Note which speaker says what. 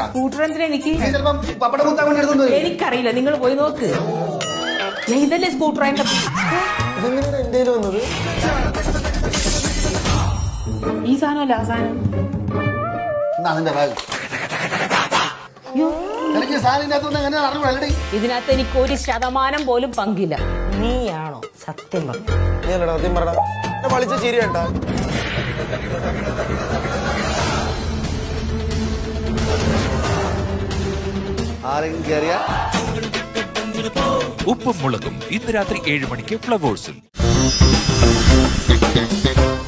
Speaker 1: Scooter എന്തിനാ എനിക്ക്
Speaker 2: നീ ചിലപ്പം പപ്പട കുത്താൻ വേണ്ടി എടുത്തോണ്ട് വരും.
Speaker 1: എനിക്കറിയില്ല നിങ്ങൾ പോയി നോക്ക് ഞാൻ ഇതല്ലേ സ്കൂട്ടർ എന്റെ
Speaker 3: ഇതെങ്ങനെയാണ് എന്റെ കയ്യിൽ വന്നത്
Speaker 1: ഈ സാധനമല്ല ആ സാധനം
Speaker 2: എന്നാ നിന്റെ ബാഗ് നിനക്ക് ഈ സാധനം ഇതിനകത്തുനിന്ന് എങ്ങനെയാണ് അറിവ് അല്ലടി
Speaker 1: ഇതിനകത്ത് എനിക്ക് ഒരു ശതമാനം പോലും പങ്കില്ല നീയാണോ സത്യം പറഞ്ഞു
Speaker 3: നീ അല്ലടാ സത്യം പറടാ എന്നെ വളിച്ച ചിരി വേണ്ട
Speaker 2: ആരെങ്കിലും കയറിയാ
Speaker 4: ഉപ്പും മുളകും ഇന്ന് രാത്രി ഏഴ് മണിക്ക് ഫ്ലവേഴ്സിൽ